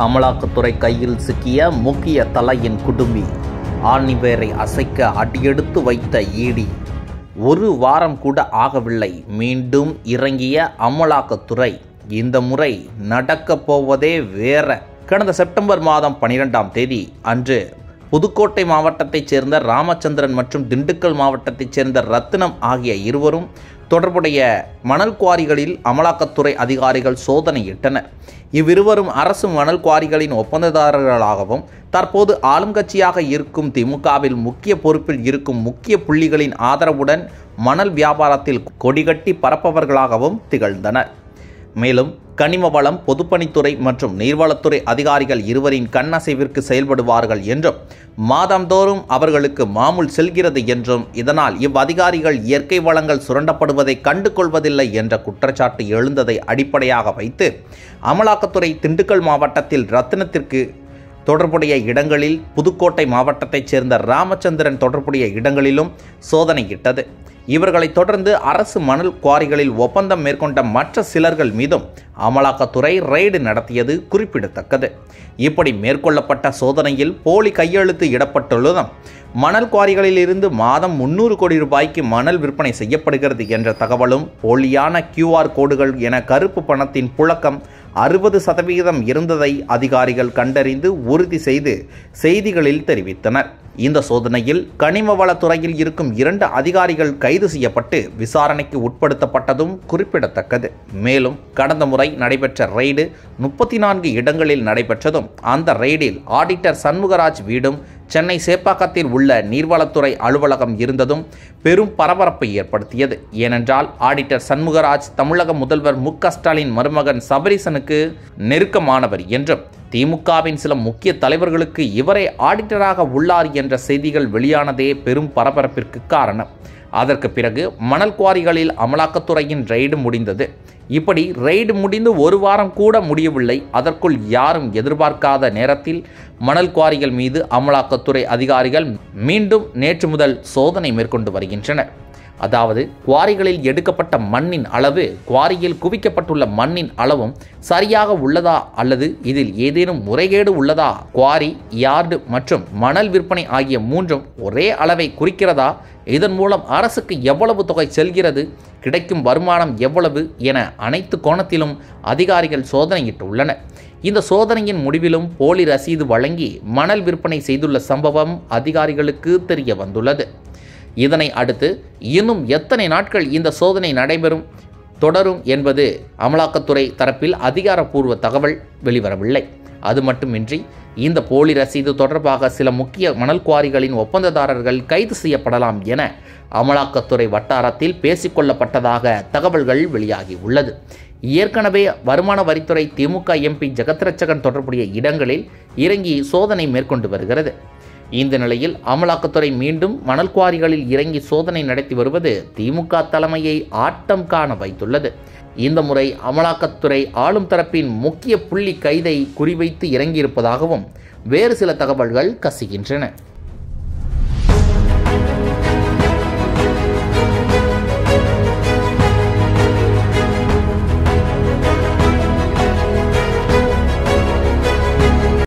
அமலாக்கத்துறை கையில் சிக்கிய முக்கிய தலையின் குடுமி ஆணிவேரை அசைக்க அடியெடுத்து வைத்த ஈடி ஒரு வாரம் கூட ஆகவில்லை மீண்டும் இறங்கிய அமலாக்கத்துறை இந்த முறை நடக்கப் போவதே வேற கடந்த செப்டம்பர் மாதம் பனிரெண்டாம் தேதி அன்று புதுக்கோட்டை மாவட்டத்தைச் சேர்ந்த ராமச்சந்திரன் மற்றும் திண்டுக்கல் மாவட்டத்தைச் சேர்ந்த ரத்தினம் ஆகிய இருவரும் தொடர்புடைய மணல் குவாரிகளில் அமலாக்கத்துறை அதிகாரிகள் சோதனையிட்டனர் இவ்விருவரும் அரசு மணல் குவாரிகளின் ஒப்பந்ததாரர்களாகவும் தற்போது ஆளும் கட்சியாக இருக்கும் திமுகவில் முக்கிய பொறுப்பில் இருக்கும் முக்கிய புள்ளிகளின் ஆதரவுடன் மணல் வியாபாரத்தில் கொடிகட்டி பரப்பவர்களாகவும் திகழ்ந்தனர் மேலும் கனிம வளம் பொதுப்பணித்துறை மற்றும் நீர்வளத்துறை அதிகாரிகள் இருவரின் கண்ணசைவிற்கு செயல்படுவார்கள் என்றும் மாதந்தோறும் அவர்களுக்கு மாமூல் செல்கிறது என்றும் இதனால் இவ்வதிகாரிகள் இயற்கை வளங்கள் சுரண்டப்படுவதை கண்டு கொள்வதில்லை என்ற குற்றச்சாட்டு எழுந்ததை அடிப்படையாக வைத்து அமலாக்கத்துறை திண்டுக்கல் மாவட்டத்தில் ரத்தினத்திற்கு தொடர்புடைய இடங்களில் புதுக்கோட்டை மாவட்டத்தைச் சேர்ந்த ராமச்சந்திரன் தொடர்புடைய இடங்களிலும் சோதனையிட்டது இவர்களை தொடர்ந்து அரசு மணல் குவாரிகளில் ஒப்பந்தம் மேற்கொண்ட மற்ற சிலர்கள் மீதும் அமலாக்கத்துறை ரெய்டு நடத்தியது குறிப்பிடத்தக்கது இப்படி மேற்கொள்ளப்பட்ட சோதனையில் போலி கையெழுத்து இடப்பட்டுள்ளதும் மணல் குவாரிகளில் இருந்து மாதம் முன்னூறு கோடி ரூபாய்க்கு மணல் விற்பனை செய்யப்படுகிறது என்ற தகவலும் போலியான கியூஆர் கோடுகள் என கருப்பு பணத்தின் புழக்கம் அறுபது சதவிகிதம் இருந்ததை அதிகாரிகள் கண்டறிந்து உறுதி செய்து செய்திகளில் தெரிவித்தனர் இந்த சோதனையில் கனிம வளத்துறையில் இருக்கும் இரண்டு அதிகாரிகள் கைது செய்யப்பட்டு விசாரணைக்கு உட்படுத்தப்பட்டதும் குறிப்பிடத்தக்கது மேலும் கடந்த முறை நடைபெற்ற ரெய்டு முப்பத்தி நான்கு இடங்களில் நடைபெற்றதும் அந்த ரெய்டில் ஆடிட்டர் சண்முகராஜ் வீடும் சென்னை சேப்பாக்கத்தில் உள்ள நீர்வளத்துறை அலுவலகம் இருந்ததும் பெரும் பரபரப்பை ஏற்படுத்தியது ஏனென்றால் ஆடிட்டர் சண்முகராஜ் தமிழக முதல்வர் மு க ஸ்டாலின் மருமகன் சபரீசனுக்கு நெருக்கமானவர் என்றும் திமுகவின் சில முக்கிய தலைவர்களுக்கு இவரே ஆடிட்டராக உள்ளார் என்ற செய்திகள் வெளியானதே பெரும் பரபரப்பிற்கு காரணம் அதற்கு பிறகு மணல் குவாரிகளில் அமலாக்கத்துறையின் ரெய்டு முடிந்தது இப்படி ரெய்டு முடிந்து ஒரு வாரம் கூட முடியவில்லை அதற்குள் யாரும் எதிர்பார்க்காத நேரத்தில் மணல் குவாரிகள் மீது அமலாக்கத்துறை அதிகாரிகள் மீண்டும் நேற்று முதல் சோதனை மேற்கொண்டு வருகின்றனர் அதாவது குவாரிகளில் எடுக்கப்பட்ட மண்ணின் அளவு குவாரியில் குவிக்கப்பட்டுள்ள மண்ணின் அளவும் சரியாக உள்ளதா அல்லது இதில் ஏதேனும் முறைகேடு உள்ளதா குவாரி யார்டு மற்றும் மணல் விற்பனை ஆகிய மூன்றும் ஒரே அளவை குறிக்கிறதா இதன் மூலம் அரசுக்கு எவ்வளவு தொகை செல்கிறது கிடைக்கும் வருமானம் எவ்வளவு என அனைத்து கோணத்திலும் அதிகாரிகள் சோதனையிட்டுள்ளனர் இந்த சோதனையின் முடிவிலும் போலி ரசீது வழங்கி மணல் விற்பனை செய்துள்ள சம்பவம் அதிகாரிகளுக்கு தெரிய வந்துள்ளது இதனை அடுத்து இன்னும் எத்தனை நாட்கள் இந்த சோதனை நடைபெறும் தொடரும் என்பது அமலாக்கத்துறை தரப்பில் அதிகாரப்பூர்வ தகவல் வெளிவரவில்லை அது மட்டுமின்றி இந்த போலி ரசீது தொடர்பாக சில முக்கிய மணல் குவாரிகளின் ஒப்பந்ததாரர்கள் கைது செய்யப்படலாம் என அமலாக்கத்துறை வட்டாரத்தில் பேசிக்கொள்ளப்பட்டதாக தகவல்கள் வெளியாகி உள்ளது ஏற்கனவே வருமான வரித்துறை திமுக எம்பி ஜெகத்ரட்சகன் தொடர்புடைய இடங்களில் இறங்கி சோதனை மேற்கொண்டு வருகிறது இந்த நிலையில் அமலாக்கத்துறை மீண்டும் மணல் குவாரிகளில் இறங்கி சோதனை நடத்தி வருவது திமுக தலைமையை ஆட்டம் காண வைத்துள்ளது இந்த முறை அமலாக்கத்துறை ஆளும் தரப்பின் முக்கிய புள்ளி கைதை குறிவைத்து இறங்கியிருப்பதாகவும் வேறு சில தகவல்கள் கசிகின்றன